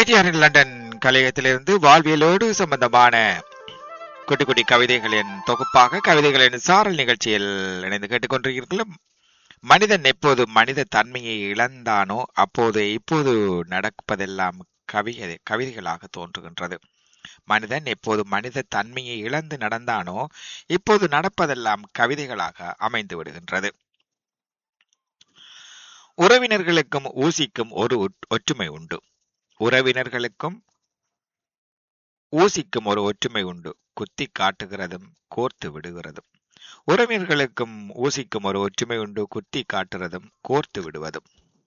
ஐடிஆரின் London கலையகத்திலிருந்து வாழ்வியலோடு சம்பந்தமான குட்டி குட்டி கவிதைகளின் தொகுப்பாக கவிதைகளின் சாரல் நிகழ்ச்சியில் இணைந்து கேட்டுக்கொண்டிருக்கிறீர்கள் மனிதன் எப்போது மனித தன்மையை இழந்தானோ அப்போது இப்போது நடப்பதெல்லாம் கவிதை கவிதைகளாக தோன்றுகின்றது மனிதன் எப்போது மனித தன்மையை இழந்து நடந்தானோ இப்போது நடப்பதெல்லாம் கவிதைகளாக அமைந்து விடுகின்றது உறவினர்களுக்கும் ஊசிக்கும் ஒரு ஒற்- ஒற்றுமை உண்டு உறவினர்களுக்கும் ஊசிக்கும் ஒரு ஒற்றுமை உண்டு குத்தி காட்டுகிறதும் கோர்த்து விடுகிறதும் உறவினர்களுக்கும் ஊசிக்கும் ஒரு ஒற்றுமை உண்டு குத்தி காட்டுறதும் கோர்த்து விடுவதும்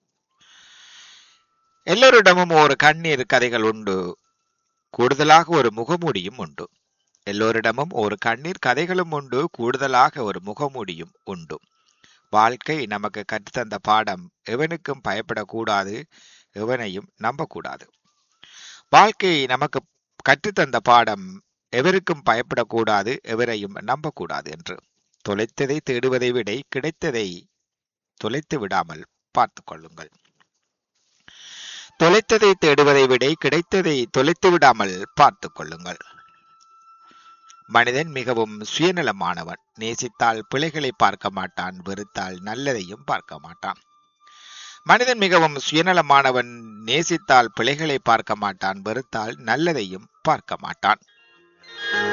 எல்லோரிடமும் ஒரு கண்ணீர் கதைகள் உண்டு கூடுதலாக ஒரு முகமூடியும் உண்டு எல்லோரிடமும் ஒரு கண்ணீர் கதைகளும் உண்டு கூடுதலாக ஒரு முகமூடியும் உண்டு வாழ்க்கை நமக்கு கற்றுத்தந்த பாடம் எவனுக்கும் பயப்படக்கூடாது எவனையும் நம்பக்கூடாது வாழ்க்கை நமக்கு கற்றுத்தந்த பாடம் எவருக்கும் பயப்படக்கூடாது எவரையும் நம்பக்கூடாது என்று தொலைத்ததை தேடுவதை விட கிடைத்ததை தொலைத்து விடாமல் பார்த்துக் கொள்ளுங்கள் தொலைத்ததை தேடுவதை விட கிடைத்ததை தொலைத்து விடாமல் பார்த்துக் கொள்ளுங்கள் மனிதன் மிகவும் சுயநலமானவன் நேசித்தால் பிழைகளை பார்க்க மாட்டான் வெறுத்தால் நல்லதையும் பார்க்க மாட்டான் மனிதன் மிகவும் சுயநலமானவன் நேசித்தால் பிழைகளை பார்க்க மாட்டான் வெறுத்தால் நல்லதையும் பார்க்க மாட்டான்